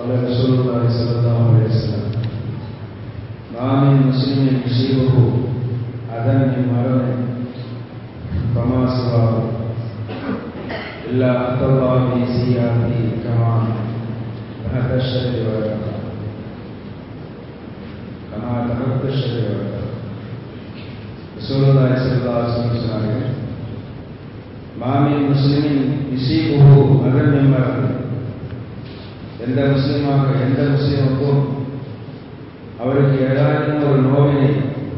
قال رسول الله صلى الله عليه وسلم ما من مسلم يصيبه أذى من مرض فما سواه إلا أتى الله به سيئاته كما تحت الشجر والقمر كما تحت الشجر والقمر رسول الله صلى الله عليه وسلم சொன்னார்கள் மாமின் முஸ்லிமின் இசீபுஹு மகன் எம்மரது எந்த முஸ்லிமாக எந்த முஸ்லிமுக்கும் அவருக்கு ஏதாவது ஒரு நோவினை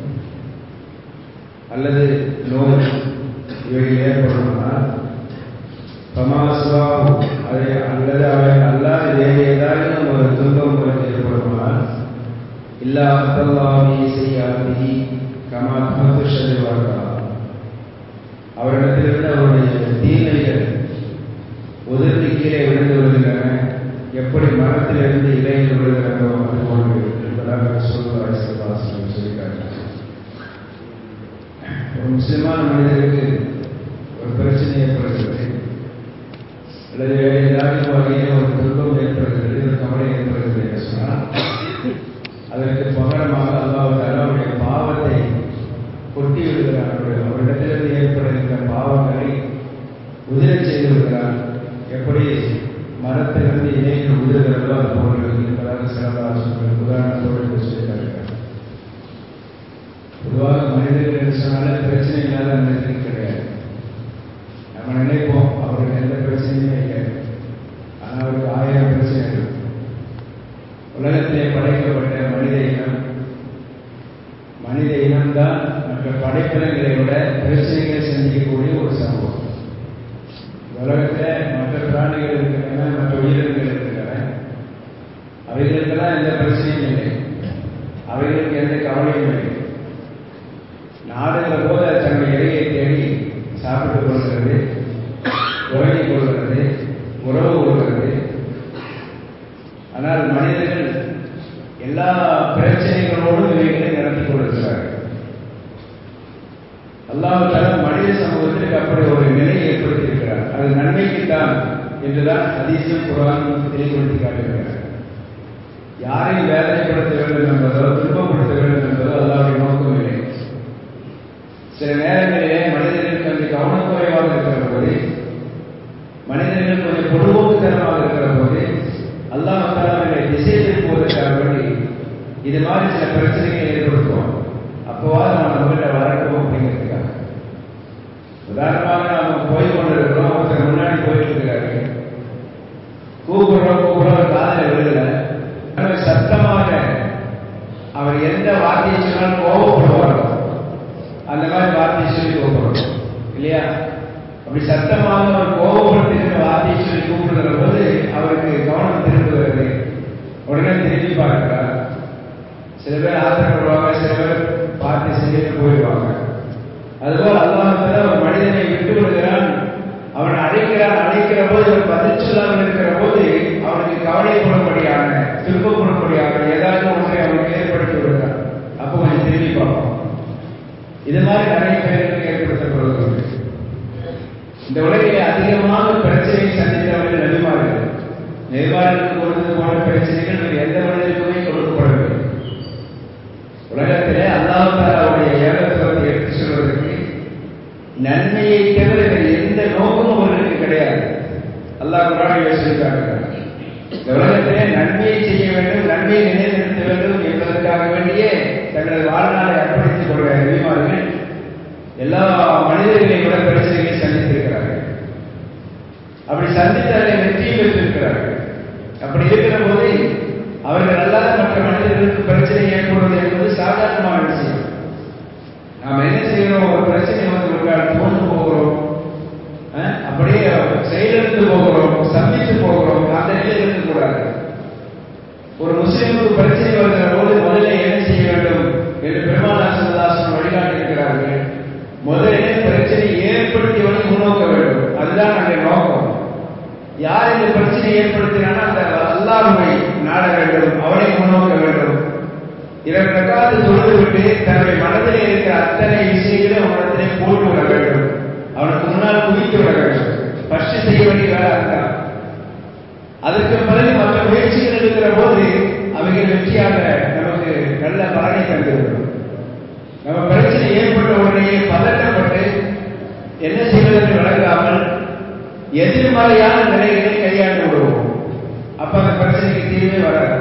அல்லது நோய் இவைகள் ஏற்படுமானால் சமாசுவாகு அதை அல்லது அவை அல்லாது வேறு ஏதாவது ஒரு துன்பம் உங்களுக்கு ஏற்படுமானால் இல்லா அத்தல்லாவி செய்யாதி கமா தமதுஷதிவார்களா அவரிடத்திலிருந்து அவருடைய தீமைகள் உதிர்ந்து கீழே விழுந்து விடுகின்றன எப்படி மரத்திலிருந்து இலைகள் விழுகிறதோ அது போன்று என்பதாக சொல்லுவாய் சிவபாசனம் சொல்லி காட்டினார் ஒரு முஸ்லிமான மனிதருக்கு ஒரு பிரச்சனை ஏற்படுகிறது அல்லது வேறு ஏதாவது வகையில் ஒரு துன்பம் ஏற்படுகிறது ஒரு கவலை ஏற்படுகிறது என்று சொன்னால் அதற்கு பகரமாக அல்லாஹ் அவருடைய பாவத்தை கொட்டி விடுகிறார் அவரிடத்திலிருந்து ஏற்படுகின்ற பாவங்களை உதிரச் செய்து விடுகிறார் எப்படி மரத்திலிருந்து இலைகள் உதிர்கிறதோ அது போன்று என்பதாக சிறப்பாக உதாரணத்தோடு சொல்லி தருகிறார் பொதுவாக மனிதர்கள் என்று சொன்னாலே பிரச்சனை இல்லாத மனிதர்கள் கிடையாது நம்ம நினைப்போம் அவருக்கு எந்த பிரச்சனையுமே இல்லை ஆனால் அவருக்கு ஆயிரம் பிரச்சனைகள் உலகத்திலே படைக்கப்பட்ட மனித இனம் மனித இனம்தான் மற்ற படைப்பினங்களை விட பிரச்சனைகளை சந்திக்கக்கூடிய ஒரு சமூகம் உலகத்தில் மற்ற பிராணிகள் இருக்கின்றன மற்ற உயிரினங்கள் இருக்கின்றன அவைகளுக்கெல்லாம் எந்த பிரச்சனையும் இல்லை அவைகளுக்கு எந்த கவலையும் இல்லை நாடுகிற போது அது தன்னுடைய இறையை தேடி சாப்பிட்டுக் கொள்கிறது உறங்கிக் கொள்கிறது உறவு கொள்கிறது ஆனால் மனிதர்கள் எல்லா பிரச்சனைகளோடும் இவைகளை நடத்தி கொண்டிருக்கிறார்கள் அல்லாஹால மனித சமூகத்திற்கு அப்படி ஒரு நிலையை ஏற்படுத்தியிருக்கிறார் அது நன்மைக்குத்தான் என்றுதான் ஹதீஸும் குரானும் தெளிவுபடுத்தி காட்டுகிறார் யாரையும் வேதனைப்படுத்த வேண்டும் என்பதோ துன்பப்படுத்த வேண்டும் என்பதோ அல்லாவுடைய நோக்கம் இல்லை சில நேரங்களிலே மனிதர்கள் கொஞ்சம் கவனக்குறைவாக இருக்கிற போது மனிதர்கள் கொஞ்சம் பொதுவோக்குத்தனமாக இருக்கிற போது அல்லாஹாலை திசை திருப்புவதற்காக வேண்டி இது மாதிரி சில பிரச்சனைகளை ஏற்படுத்துவோம் அப்போவாது நம்ம நம்மகிட்ட வரட்டும் அப்படிங்கிறதுக்காக உதாரணமாக நாம போய் கொண்டிருக்கிறோம் ஒருத்தர் முன்னாடி போயிட்டு இருக்கிறாரு கூப்பிடுறோம் கூப்பிடுறோம் காதல விழுகல சத்தமாக அவர் எந்த வார்த்தையை சொன்னாலும் கோபப்படுவாரோ அந்த மாதிரி வார்த்தையை சொல்லி கூப்பிடுறோம் இல்லையா அப்படி சத்தமாக அவர் கோபப்படுத்துகிற வார்த்தையை சொல்லி கூப்பிடுகிற போது அவருக்கு கவனம் திரும்புகிறது உடனே திரும்பி பார்க்கிறார் சில பேர் ஆத்திரப்படுவாங்க சில பேர் பார்த்து செஞ்சுட்டு போயிடுவாங்க அதுபோல் அல்லாஹால ஒரு மனிதனை விட்டு விடுகிறான் அவன் அழைக்கிறான் அழைக்கிற போது அவன் பதில் சொல்லாமல் இருக்கிற போது அவனுக்கு கவலைப்படும்படியான திருப்பப்படும்படியான ஏதாவது ஒன்றை அவனுக்கு ஏற்படுத்தி விடுகிறான் அப்போ கொஞ்சம் திரும்பி பார்ப்போம் இது மாதிரி நிறைய பேருக்கு ஏற்படுத்தப்படுகிறது இந்த உலகிலே அதிகமாக பிரச்சனையை சந்தித்தவர்கள் நபிமார்கள் நெய்வார்களுக்கு கொடுத்தது போன்ற பிரச்சனைகள் எந்த மனிதனுக்குமே கொடுக்கப்படவில்லை உலகத்திலே அல்லாஹாலாவுடைய ஏகத்துவத்தை எடுத்து சொல்வதற்கு நன்மையை தவிர எந்த நோக்கமும் அவர்களுக்கு கிடையாது அல்லாஹ் குரானிலே சொல்லிக்காட்டுகிறார் இந்த உலகத்திலே நன்மையை செய்ய வேண்டும் நன்மையை நிலைநிறுத்த வேண்டும் என்பதற்காக வேண்டியே தங்களது வாழ்நாளை அர்ப்பணித்துக் கொள்கிற நபிமார்கள் எல்லா மனிதர்களையும் விட பிரச்சனைகளை சந்தித்திருக்கிறார்கள் அப்படி சந்தித்து அதை வெற்றியும் பெற்றிருக்கிறார்கள் அப்படி இருக்கிற போது அவர்கள் அல்லாத மற்ற மனிதர்களுக்கு பிரச்சனை ஏற்படுவது என்பது சாதாரணமான விஷயம் நாம் என்ன செய்கிறோம் ஒரு பிரச்சனை வந்து விட்டால் தோன்று போகிறோம் அப்படியே செயலிழந்து போகிறோம் சந்தித்து போகிறோம் அந்த நிலையில் இருக்கக்கூடாது ஒரு முஸ்லீமுக்கு பிரச்சனை வருகிற போது முதல்ல என்ன செய்ய வேண்டும் என்று பெருமானாசனதாசன் வழிகாட்டியிருக்கிறார்கள் முதலிலே பிரச்சனை ஏற்படுத்தியவனை முன்னோக்க வேண்டும் அதுதான் அந்த நோக்கம் யார் இந்த பிரச்சனை ஏற்படுத்தினாலும் அந்த அல்லாஹுவை நாட வேண்டும் அவனை முன்னோக்க வேண்டும் இரண்டு ரகாத்து தொழுது விட்டு தன்னுடைய மனதிலே இருக்கிற அத்தனை விஷயங்களை அவனிடத்திலே போட்டு விட வேண்டும் அவனுக்கு முன்னால் குவித்து விட வேண்டும் ஃபர்ஸ்ட் செய்ய வேண்டிய வேலை அதுதான் அதற்கு பிறகு மற்ற முயற்சிகளை எடுக்கிற போது அவைகள் வெற்றியாக நமக்கு நல்ல பலனை தந்துவிடும் நம்ம பிரச்சனை ஏற்பட்ட உடனே பதட்டப்பட்டு என்ன செய்வது என்று விளங்காமல் எதிர்மறையான நிலைகளை கையாண்டு விடுவோம் அப்ப அந்த பிரச்சனைக்கு தீர்வே வராது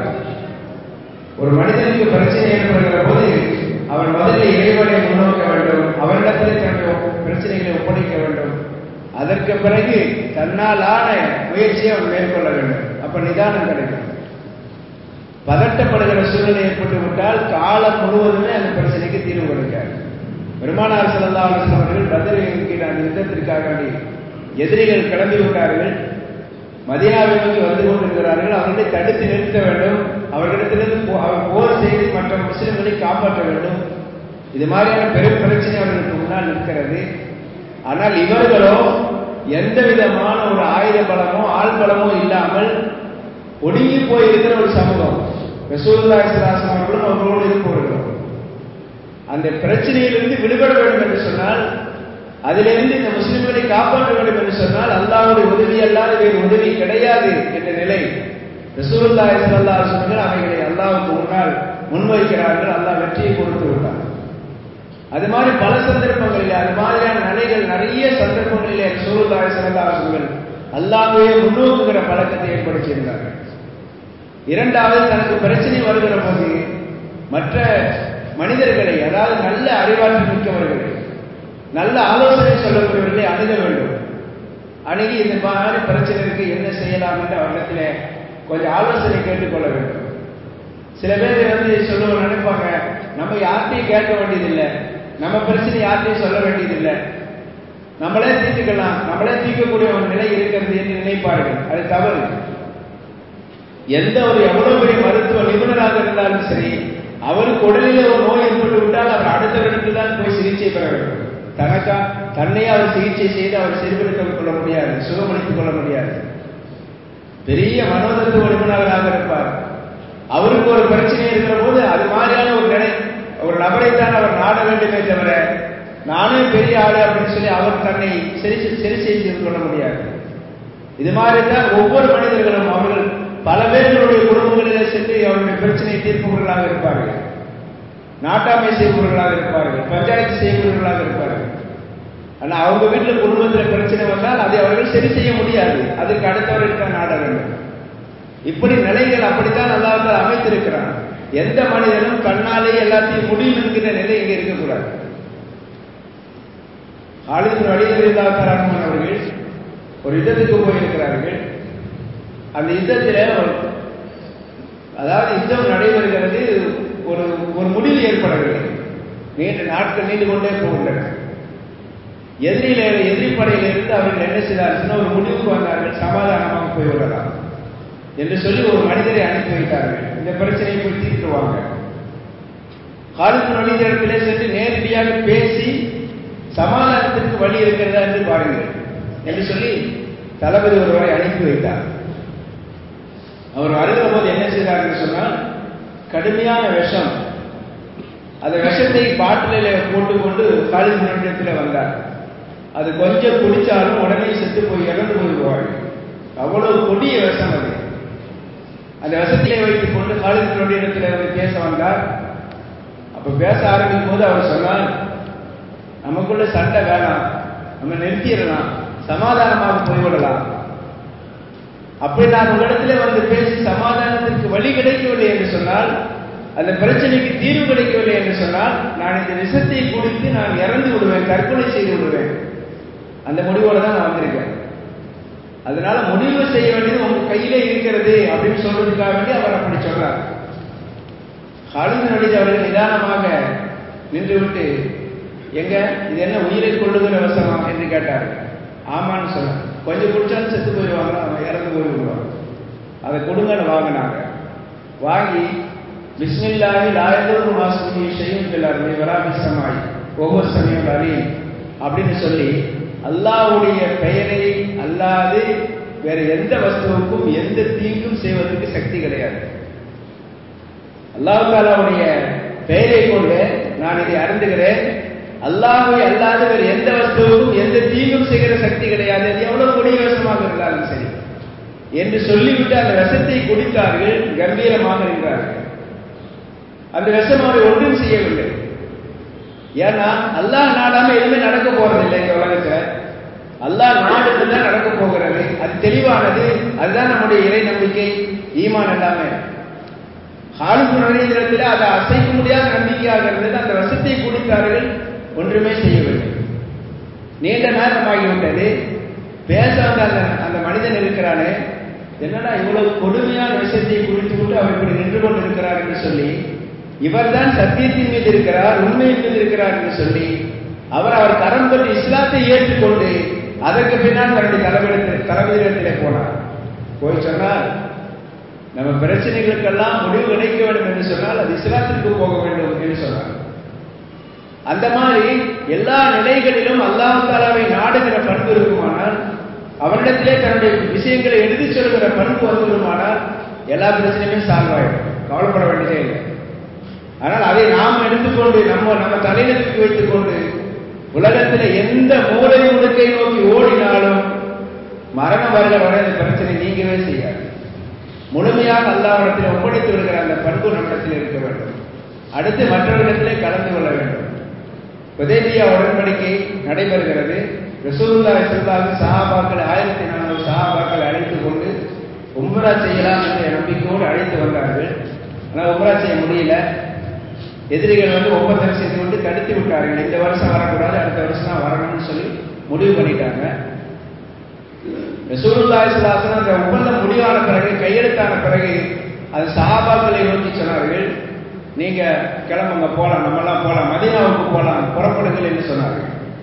ஒரு மனிதனுக்கு பிரச்சனை ஏற்படுகிற போது அவன் முதலில் இறைவனை முன்னோக்க வேண்டும் அவரிடத்தில் தன்னுடைய பிரச்சனைகளை ஒப்படைக்க வேண்டும் அதற்கு பிறகு தன்னால் ஆன முயற்சியை அவன் மேற்கொள்ள வேண்டும் அப்ப நிதானம் கிடைக்கும் பதட்டப்படுகிற சூழ்நிலை ஏற்பட்டு விட்டால் காலம் முழுவதுமே அந்த பிரச்சனைக்கு தீர்வு கிடைக்காது பெருமானார் செல்லா அவர்கள் பதில் என்கிற அந்த யுத்தத்திற்காக வேண்டி எதிரிகள் கிளம்பி விட்டார்கள் மதினாவை நோக்கி வந்து கொண்டிருக்கிறார்கள் அவர்களை தடுத்து நிறுத்த வேண்டும் அவர்களிடத்திலிருந்து அவர் போர் செய்து மற்ற முஸ்லிம்களை காப்பாற்ற வேண்டும் இது மாதிரியான பெரும் பிரச்சனை அவர்களுக்கு முன்னால் நிற்கிறது ஆனால் இவர்களோ எந்த விதமான ஒரு ஆயுத பலமோ ஆள் பலமோ இல்லாமல் ஒடுங்கி போயிருக்கிற ஒரு சமூகம் ரசூல்லா இஸ்லாசம் அவர்களும் அவர்களோடு இருப்பவர்களும் அந்த பிரச்சனையிலிருந்து விடுபட வேண்டும் என்று சொன்னால் அதிலிருந்து இந்த முஸ்லிம்களை காப்பாற்ற வேண்டும் என்று சொன்னால் அல்லாவுடைய உதவி அல்லாத வேறு உதவி கிடையாது என்ற நிலை ரசூல்லா இஸ்லல்லா சொன்னால் அவைகளை அல்லாவுக்கு முன்னால் முன்வைக்கிறார்கள் அல்லாஹ் வெற்றியை கொடுத்து விட்டார் அது மாதிரி பல சந்தர்ப்பங்களில் அது மாதிரியான நிலைகள் நிறைய சந்தர்ப்பங்களிலே ரசூல்லா இஸ்லல்லா சொன்னால் அல்லாவே முன்னோக்குகிற பழக்கத்தை ஏற்படுத்தியிருந்தார்கள் இரண்டாவது தனக்கு பிரச்சனை வருகிற போது மற்ற மனிதர்களை அதாவது நல்ல அறிவாற்றல் மிக்கவர்களை நல்ல ஆலோசனை சொல்லக்கூடியவர்களை அணுக வேண்டும் அணுகி இந்த மாதிரி பிரச்சனைக்கு என்ன செய்யலாம் என்று அவரிடத்தில் கொஞ்சம் ஆலோசனை கேட்டுக்கொள்ள வேண்டும் சில பேர் வந்து சொல்லுவோம் நினைப்பாங்க நம்ம யார்கிட்டையும் கேட்க வேண்டியதில்லை நம்ம பிரச்சனை யார்கிட்டையும் சொல்ல வேண்டியதில்லை நம்மளே தீர்த்துக்கலாம் நம்மளே தீர்க்கக்கூடிய ஒரு நிலை இருக்கிறது என்று நினைப்பார்கள் அது தவறு எந்த ஒரு எவ்வளவு பெரிய மருத்துவ நிபுணராக இருந்தாலும் சரி அவருக்கு உடலிலே ஒரு நோய் ஏற்பட்டு விட்டால் அவர் அடுத்தவரிடத்தில் தான் போய் சிகிச்சை பெற வேண்டும் தனக்கா தன்னையே அவர் சிகிச்சை செய்து அவர் சரிபடுத்திக் கொள்ள முடியாது சுகமளித்துக் கொள்ள முடியாது பெரிய மனோதத்துவ நிபுணராக இருப்பார் அவருக்கு ஒரு பிரச்சனை இருக்கிற போது அது மாதிரியான ஒரு நிலை ஒரு நபரைத்தான் அவர் நாட வேண்டுமே தவிர நானே பெரிய ஆளு அப்படின்னு சொல்லி அவர் தன்னை சரி சரி செய்து கொள்ள முடியாது இது மாதிரி தான் ஒவ்வொரு மனிதர்களும் அவர்கள் பல பேர்களுடைய குடும்பங்களிலே சென்று அவருடைய பிரச்சனையை தீர்ப்பவர்களாக இருப்பார்கள் நாட்டாமை செய்பவர்களாக இருப்பார்கள் பஞ்சாயத்து செய்பவர்களாக இருப்பார்கள் ஆனால் அவங்க வீட்டில் குடும்பத்தில் பிரச்சனை வந்தால் அதை அவர்கள் சரி செய்ய முடியாது அதுக்கு அடுத்தவர்கள் தான் நாட வேண்டும் இப்படி நிலைகள் அப்படித்தான் அல்லாஹால் அமைத்திருக்கிறான் எந்த மனிதனும் தன்னாலே எல்லாத்தையும் முடியும் என்கிற நிலை இங்கே இருக்கக்கூடாது ஆளுநர் வழிகளில்லாத்தாரான் அவர்கள் ஒரு யுத்தத்துக்கு போயிருக்கிறார்கள் அந்த யுத்தத்தில் அதாவது யுத்தம் நடைபெறுகிறது ஒரு ஒரு முடிவு ஏற்படவில்லை நீண்ட நாட்கள் நீண்டு கொண்டே போகின்றன எதிரியில எதிரி படையிலிருந்து அவர்கள் என்ன செய்தார்கள் ஒரு முடிவுக்கு வந்தார்கள் சமாதானமாக போய்விடலாம் என்று சொல்லி ஒரு மனிதரை அனுப்பி வைத்தார்கள் இந்த பிரச்சனையை போய் தீர்த்துவாங்க காலத்து மனிதர்களே சென்று நேரடியாக பேசி சமாதானத்திற்கு வழி இருக்கிறதா என்று பாருங்கள் என்று சொல்லி தளபதி ஒருவரை அனுப்பி வைத்தார் அவர் வருகிற போது என்ன செய்தார் என்று சொன்னால் கடுமையான விஷம் அந்த விஷத்தை பாட்டில போட்டுக்கொண்டு காலித் மண்டலத்தில் வந்தார் அது கொஞ்சம் குடிச்சாலும் உடனே செத்து போய் இறந்து போயிடுவார்கள் அவ்வளவு கொடிய விஷம் அது அந்த விஷத்திலே வைத்துக் கொண்டு காலித் இடத்துல வந்து பேச வந்தார் அப்ப பேச ஆரம்பிக்கும் போது அவர் சொன்னார் நமக்குள்ள சண்டை வேணாம் நம்ம நிறுத்திடலாம் சமாதானமாக போய்விடலாம் அப்படி நான் உங்களிடத்திலே வந்து பேசி சமாதானத்திற்கு வழி கிடைக்கவில்லை என்று சொன்னால் அந்த பிரச்சனைக்கு தீர்வு கிடைக்கவில்லை என்று சொன்னால் நான் இந்த விஷத்தை குடித்து நான் இறந்து விடுவேன் தற்கொலை செய்து விடுவேன் அந்த முடிவோட தான் நான் வந்திருக்கேன் அதனால முடிவு செய்ய வேண்டியது உங்க கையிலே இருக்கிறது அப்படின்னு சொல்றதுக்காக வேண்டி அவர் அப்படி சொல்றார் ஹாலிது நடிஜ் அவர்கள் நிதானமாக நின்றுவிட்டு எங்க இது என்ன உயிரை கொள்ளுகிற வசமா என்று கேட்டார் ஆமான்னு சொன்னார் கொஞ்சம் குடிச்சாலும் செத்து போயிடுவாங்க அவன் இறந்து போயிடுவாங்க அதை கொடுங்கன்னு வாங்கினாங்க வாங்கி பிஸ்மில்லாஹி லாயலூர் மாசுமி செய்யும் பிள்ளாருமே வராபிசமாய் ஒவ்வொரு சமயம் அலீம் அப்படின்னு சொல்லி அல்லாவுடைய பெயரை அல்லாது வேற எந்த வஸ்துவுக்கும் எந்த தீங்கும் செய்வதற்கு சக்தி கிடையாது அல்லாஹு தாலாவுடைய பெயரை கொண்டு நான் இதை அருந்துகிறேன் அல்லாஹுவை அல்லாத வேறு எந்த வஸ்துவுக்கும் எந்த தீங்கும் செய்கிற சக்தி கிடையாது அது எவ்வளவு கொடிய வசமாக இருந்தாலும் சரி என்று சொல்லிவிட்டு அந்த விஷத்தை குடித்தார்கள் கம்பீரமாக நின்றார்கள் அந்த விஷம் அவரை ஒன்றும் செய்யவில்லை ஏன்னா அல்லாஹ் நாடாம எதுவுமே நடக்க போறதில்லை இந்த உலகத்துல அல்லாஹ் நாடுக்கு தான் நடக்க போகிறது அது தெளிவானது அதுதான் நம்முடைய இறை நம்பிக்கை ஈமான் எல்லாமே ஹாலுக்கு நுழைந்திரத்தில் அதை அசைக்க முடியாத நம்பிக்கையாக இருந்தது அந்த விஷத்தை குடித்தார்கள் ஒன்றுமே செய்யவில்லை நீண்ட நேரம் ஆகிவிட்டது பேச வந்த அந்த அந்த மனிதன் இருக்கிறானே என்னடா இவ்வளவு கொடுமையான விஷயத்தை குடித்து விட்டு அவர் இப்படி நின்று கொண்டு இருக்கிறார் என்று சொல்லி இவர்தான் சத்தியத்தின் மீது இருக்கிறார் உண்மையின் மீது இருக்கிறார் என்று சொல்லி அவர் அவர் கரம் பற்றி இஸ்லாத்தை ஏற்றுக்கொண்டு அதற்கு பின்னால் தன்னுடைய தலைமையிடத்தில் தலைமையிடத்திலே போனார் போய் சொன்னால் நம்ம பிரச்சனைகளுக்கெல்லாம் முடிவு கிடைக்க வேண்டும் என்று சொன்னால் அது இஸ்லாத்திற்கு போக வேண்டும் என்று சொன்னார் அந்த மாதிரி எல்லா நிலைகளிலும் அல்லாஹ் தாலாவை நாடுகிற பண்பு இருக்குமானால் அவரிடத்திலே தன்னுடைய விஷயங்களை எடுத்து சொல்கிற பண்பு வந்துவிடுமானால் எல்லா பிரச்சனையுமே சால்வ் ஆயிடும் கவலைப்பட வேண்டியதே இல்லை ஆனால் அதை நாம் எடுத்துக்கொண்டு நம்ம நம்ம தலையில தூக்கி வைத்துக் கொண்டு உலகத்தில் எந்த மூளை முடுக்கை நோக்கி ஓடினாலும் மரணம் வருகிற வரை அந்த பிரச்சனை நீங்கவே செய்யாது முழுமையாக அல்லாவிடத்தில் ஒப்படைத்து விடுகிற அந்த பண்பு நம்மிடத்தில் இருக்க வேண்டும் அடுத்து மற்றவர்களிடத்திலே கலந்து கொள்ள வேண்டும் உதேபியா உடன்படிக்கை நடைபெறுகிறது ரசூலுல்லா சொல்லாது சஹாபாக்கள் ஆயிரத்தி நானூறு சஹாபாக்கள் அழைத்து கொண்டு உம்ரா செய்யலாம் என்ற நம்பிக்கையோடு அழைத்து வந்தார்கள் ஆனால் உம்ரா செய்ய முடியல எதிரிகள் வந்து ஒப்பந்தம் செய்து கொண்டு தடுத்து விட்டார்கள் இந்த வருஷம் வரக்கூடாது அடுத்த வருஷம் தான் வரணும்னு சொல்லி முடிவு பண்ணிட்டாங்க ரசூலுல்லா இஸ்லாசன் அந்த ஒப்பந்தம் முடிவான பிறகு கையெழுத்தான பிறகு அது சஹாபாக்களை நோக்கி சொன்னார்கள் நீங்க கிளம்புங்க போலாம் நம்மெல்லாம் போலாம் மதீனாவுக்கு போலாம் புறப்படுங்கள் என்று சொன்னார்கள்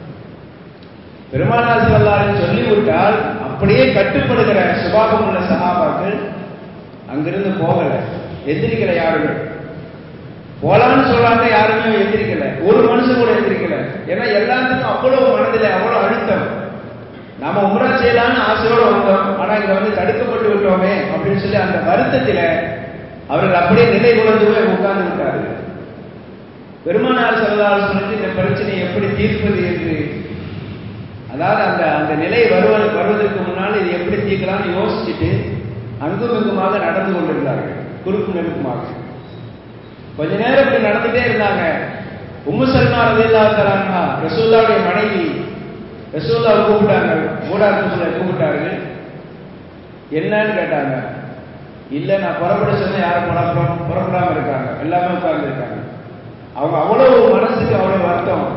பெருமானார் செல்லாரின் சொல்லிவிட்டால் அப்படியே கட்டுப்படுகிற சுபாவம் உள்ள சகாபாக்கள் அங்கிருந்து போகல எந்திரிக்கல யாருமே போலான்னு சொல்றாங்க யாருமே எந்திரிக்கல ஒரு மனுஷன் கூட எந்திரிக்கல ஏன்னா எல்லாத்துக்கும் அவ்வளவு மனதில் அவ்வளவு அழுத்தம் நாம உமரா செய்யலாம்னு ஆசையோட வந்தோம் ஆனா இங்க வந்து தடுக்கப்பட்டு விட்டோமே அப்படின்னு சொல்லி அந்த வருத்தத்தில அவர்கள் அப்படியே நிலை குழந்து போய் உட்கார்ந்து விட்டார்கள் பெருமானார் செல்லால் சொல்லிட்டு இந்த பிரச்சனையை எப்படி தீர்ப்பது என்று அதாவது அந்த அந்த நிலை வருவது வருவதற்கு முன்னால் இது எப்படி தீர்க்கலாம்னு யோசிச்சுட்டு அங்கும் இங்குமாக நடந்து கொண்டிருந்தார்கள் குறுக்கு நெருக்குமாக கொஞ்ச நேரம் இப்படி நடந்துட்டே இருந்தாங்க உம்மு சல்மா ரதில்லா தரான்னா ரசூல்லாவுடைய மனைவி ரசூல்லாவை கூப்பிட்டாங்க மூடாரத்துக்குள்ள கூப்பிட்டார்கள் என்னன்னு கேட்டாங்க இல்ல நான் புறப்பட சொன்ன யாரும் புறப்பட புறப்படாம இருக்காங்க எல்லாமே உட்கார்ந்து இருக்காங்க அவங்க அவ்வளவு மனசுக்கு அவ்வளவு வருத்தம்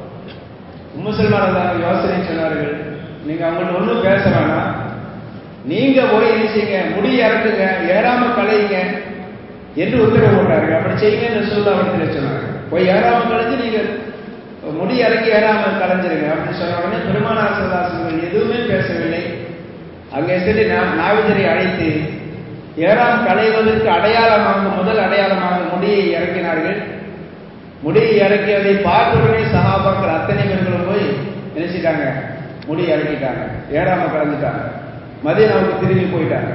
முசல்மான யோசனை சொன்னார்கள் நீங்க அவங்கள்ட்ட ஒன்றும் பேச வேணாம் நீங்க போய் என்ன செய்யுங்க முடி இறக்குங்க ஏறாம கலையுங்க என்று உத்தரவு போட்டார்கள் அப்படி செய்யுங்கன்னு சொல்ல அவர்கிட்ட சொன்னாங்க போய் ஏறாம கலைஞ்சு நீங்க முடி இறக்கி ஏறாம கலைஞ்சிருங்க அப்படின்னு சொன்ன உடனே பெருமானார் சதாசங்கள் எதுவுமே பேசவில்லை அங்கே சென்று நாவிதரை அழைத்து ஏறாம் களைவதற்கு அடையாளமாக முதல் அடையாளமாக முடியை இறக்கினார்கள் முடியை இறக்கியதை பார்த்தவுடனே சகாபாக்கள் அத்தனை பேர்களும் போய் நினைச்சிட்டாங்க முடி இறக்கிட்டாங்க ஏறாம கலந்துட்டாங்க மதியனாவுக்கு திரும்பி போயிட்டாங்க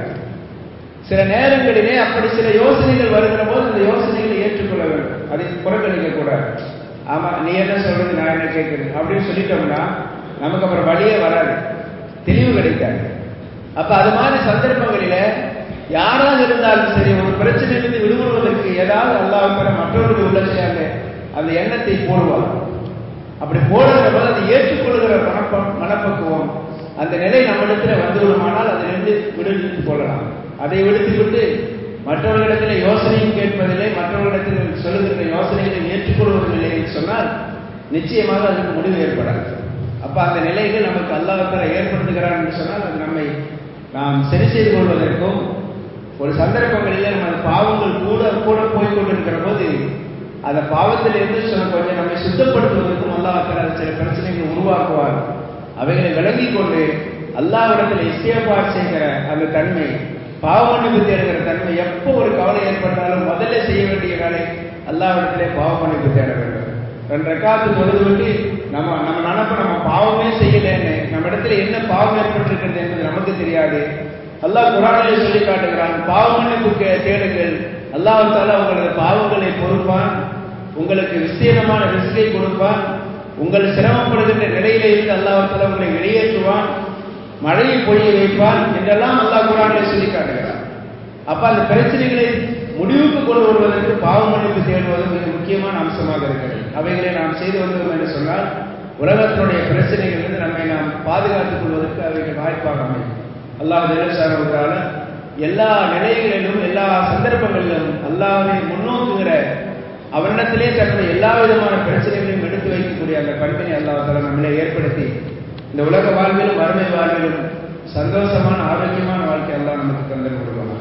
சில நேரங்களிலே அப்படி சில யோசனைகள் வருகிற போது அந்த யோசனைகளை ஏற்றுக்கொள்ள வேண்டும் அதை புறக்கணிக்க கூடாது ஆமா நீ என்ன சொல்றது நான் என்ன கேட்கிறேன் அப்படின்னு சொல்லிட்டோம்னா நமக்கு அப்புறம் வழியே வராது தெளிவு கிடைக்காது அப்ப அது மாதிரி சந்தர்ப்பங்களில யாராக இருந்தாலும் சரி ஒரு பிரச்சனையிலிருந்து விடுபடுவதற்கு ஏதாவது அல்லாவுக்கிற மற்றவருடைய உள்ளத்தை அந்த அந்த எண்ணத்தை போடுவார் அப்படி போடுகிற போது அதை ஏற்றுக்கொள்கிற மனப்ப மனப்பக்குவம் அந்த நிலை நம்மிடத்துல வந்துவிடுமானால் அதிலிருந்து விடுவித்துக் கொள்ளலாம் அதை விடுத்துவிட்டு மற்றவர்களிடத்தில் யோசனையும் கேட்பதில்லை மற்றவர்களிடத்தில் சொல்லுகின்ற யோசனைகளை ஏற்றுக்கொள்வதில்லை என்று சொன்னால் நிச்சயமாக அதற்கு முடிவு ஏற்படாது அப்ப அந்த நிலைகள் நமக்கு அல்லாஹால ஏற்படுத்துகிறான் என்று சொன்னால் அது நம்மை நாம் சரி செய்து கொள்வதற்கும் ஒரு சந்தர்ப்பங்களில் நம்ம பாவங்கள் கூட கூட போய் கொண்டிருக்கிற போது அந்த பாவத்தில் இருந்து கொஞ்சம் நம்மை சுத்தப்படுத்துவதற்கும் அல்லாஹால சில பிரச்சனைகள் உருவாக்குவார் அவைகளை விளங்கி கொண்டு அல்லாவிடத்தில் இஸ்தியபார் செய்கிற அந்த தன்மை பாவமன்னிப்பு தேடுகிற தன்மை எப்போ ஒரு கவலை ஏற்பட்டாலும் முதல்ல செய்ய வேண்டிய வேலை அல்லாவிடத்திலே பாவமன்னிப்பு தேட வேண்டும் ரெண்டு ரெக்காத்து தொழுது விட்டு நம்ம நம்ம நினப்ப நம்ம பாவமே செய்யலன்னு நம்ம இடத்துல என்ன பாவம் ஏற்பட்டிருக்கிறது என்பது நமக்கு தெரியாது அல்லாஹ் குரானிலே சொல்லி காட்டுகிறான் பாவமன்னிப்பு தேடுங்கள் அல்லாஹால உங்களது பாவங்களை பொறுப்பான் உங்களுக்கு விஸ்தீர்ணமான ரிஸ்கை கொடுப்பான் உங்கள் சிரமப்படுகின்ற நிலையில இருந்து அல்லாஹால உங்களை வெளியேற்றுவான் மழையை பொழிய வைப்பான் என்றெல்லாம் அல்லாஹ் குரானிலே சொல்லி காட்டுகிறார் அப்ப அந்த பிரச்சனைகளை முடிவுக்கு கொண்டு வருவதற்கு பாவ மன்னிப்பு தேடுவது மிக முக்கியமான அம்சமாக இருக்கிறது அவைகளை நாம் செய்து வந்தோம் என்று சொன்னால் உலகத்தினுடைய பிரச்சனைகளிலிருந்து நம்மை நாம் பாதுகாத்துக் கொள்வதற்கு அவைகள் வாய்ப்பாக அமையும் அல்லாஹ் ஜெயலலிதாவுக்கான எல்லா நிலைகளிலும் எல்லா சந்தர்ப்பங்களிலும் அல்லாஹை முன்னோக்குகிற அவரிடத்திலே தன்னுடைய எல்லா விதமான பிரச்சனைகளையும் எடுத்து வைக்கக்கூடிய அந்த பண்பினை அல்லாஹால நம்மளே ஏற்படுத்தி இந்த உலக வாழ்விலும் வறுமை வாழ்விலும் சந்தோஷமான ஆரோக்கியமான வாழ்க்கை எல்லாம் நமக்கு தந்து கொடுக்கலாம்